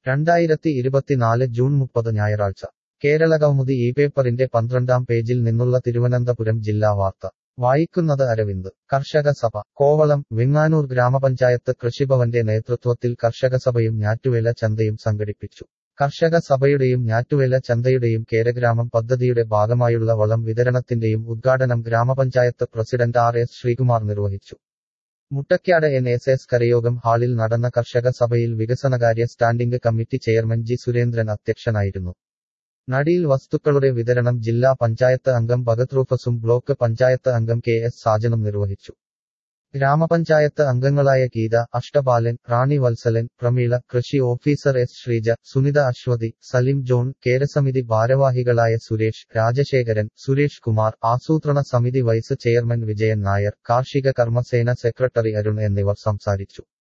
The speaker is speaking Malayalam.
രണ്ടായിരത്തി ഇരുപത്തിനാല് ജൂൺ മുപ്പത് ഞായറാഴ്ച കേരളകൗമുദി ഈ പേപ്പറിന്റെ പന്ത്രണ്ടാം പേജിൽ നിന്നുള്ള തിരുവനന്തപുരം ജില്ലാ വാർത്ത വായിക്കുന്നത് അരവിന്ദ് കർഷക സഭ കോവളം വെങ്ങാനൂർ ഗ്രാമപഞ്ചായത്ത് കൃഷിഭവന്റെ നേതൃത്വത്തിൽ കർഷകസഭയും ഞാറ്റുവേല ചന്തയും സംഘടിപ്പിച്ചു കർഷക സഭയുടെയും ഞാറ്റുവേല ചന്തയുടെയും കേരഗ്രാമം പദ്ധതിയുടെ ഭാഗമായുള്ള വളം വിതരണത്തിന്റെയും ഉദ്ഘാടനം ഗ്രാമപഞ്ചായത്ത് പ്രസിഡന്റ് ആർ എസ് ശ്രീകുമാർ നിർവഹിച്ചു മുട്ടയ്ക്കാട് എൻ എസ് എസ് കരയോഗം ഹാളിൽ നടന്ന കർഷക സഭയിൽ വികസനകാര്യ standing committee chairman G Surendran അധ്യക്ഷനായിരുന്നു നടിയിൽ വസ്തുക്കളുടെ വിതരണം ജില്ലാ പഞ്ചായത്ത് അംഗം ഭഗത് റൂഫസും ബ്ലോക്ക് പഞ്ചായത്ത് അംഗം കെ എസ് സാജനും നിർവഹിച്ചു ഗ്രാമപഞ്ചായത്ത് അംഗങ്ങളായ ഗീത അഷ്ടബാലൻ റാണി വത്സലൻ പ്രമീള കൃഷി ഓഫീസർ എസ് ശ്രീജ സുനിത അശ്വതി സലിം ജോൺ കേരസമിതി ഭാരവാഹികളായ സുരേഷ് രാജശേഖരൻ സുരേഷ് കുമാർ ആസൂത്രണ സമിതി വൈസ് ചെയർമാൻ വിജയൻ നായർ കാർഷിക കർമ്മസേന സെക്രട്ടറി അരുൺ എന്നിവർ സംസാരിച്ചു